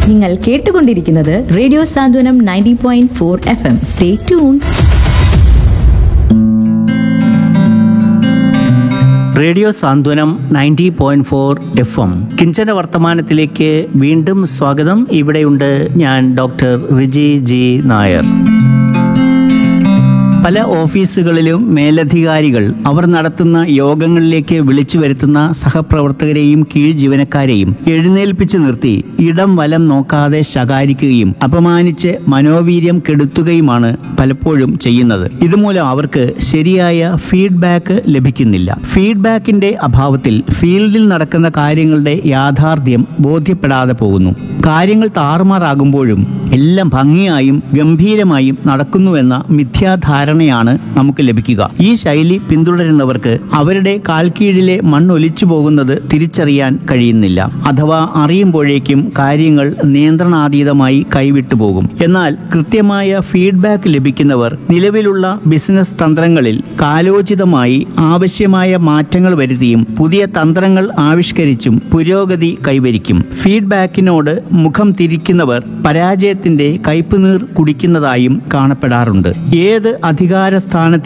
നിങ്ങൾ കേട്ടുകൊണ്ടിരിക്കുന്നത് radio Santhwanam ninety point four F M stay tune radio Santhwanam ninety point four F M കിഞ്ചന വർത്തമാനത്തിലേക്ക് വീണ്ടും സ്വാഗതം ഇവിടെയുണ്ട് ഞാൻ ഡോക്ടർ റിജി ജി നായർ പല ഓഫീസുകളിലും മേലധികാരികൾ അവർ നടത്തുന്ന യോഗങ്ങളിലേക്ക് വിളിച്ചു വരുത്തുന്ന സഹപ്രവർത്തകരെയും കീഴ് ജീവനക്കാരെയും എഴുന്നേൽപ്പിച്ചു നിർത്തി ഇടം വലം നോക്കാതെ ശകാരിക്കുകയും അപമാനിച്ച് മനോവീര്യം കെടുത്തുകയുമാണ് പലപ്പോഴും ചെയ്യുന്നത് ഇതുമൂലം അവർക്ക് ശരിയായ ഫീഡ്ബാക്ക് ലഭിക്കുന്നില്ല ഫീഡ്ബാക്കിന്റെ അഭാവത്തിൽ ഫീൽഡിൽ നടക്കുന്ന കാര്യങ്ങളുടെ യാഥാർത്ഥ്യം ബോധ്യപ്പെടാതെ പോകുന്നു കാര്യങ്ങൾ താറുമാറാകുമ്പോഴും എല്ലാം ഭംഗിയായും ഗംഭീരമായും നടക്കുന്നുവെന്ന മിഥ്യാധാരണയാണ് നമുക്ക് ലഭിക്കുക ഈ ശൈലി പിന്തുടരുന്നവർക്ക് അവരുടെ കാൽക്കീഴിലെ മണ്ണൊലിച്ചു പോകുന്നത് തിരിച്ചറിയാൻ കഴിയുന്നില്ല അഥവാ അറിയുമ്പോഴേക്കും കാര്യങ്ങൾ നിയന്ത്രണാതീതമായി കൈവിട്ടു പോകും എന്നാൽ കൃത്യമായ ഫീഡ്ബാക്ക് ലഭിക്കുന്നവർ നിലവിലുള്ള ബിസിനസ് തന്ത്രങ്ങളിൽ കാലോചിതമായി ആവശ്യമായ മാറ്റങ്ങൾ വരുത്തിയും പുതിയ തന്ത്രങ്ങൾ ആവിഷ്കരിച്ചും പുരോഗതി കൈവരിക്കും ഫീഡ്ബാക്കിനോട് മുഖം തിരിക്കുന്നവർ പരാജയത്തിന്റെ കയ്പുനീർ കുടിക്കുന്നതായും കാണപ്പെടാറുണ്ട് ഏത് അധികാര സ്ഥാനത്ത്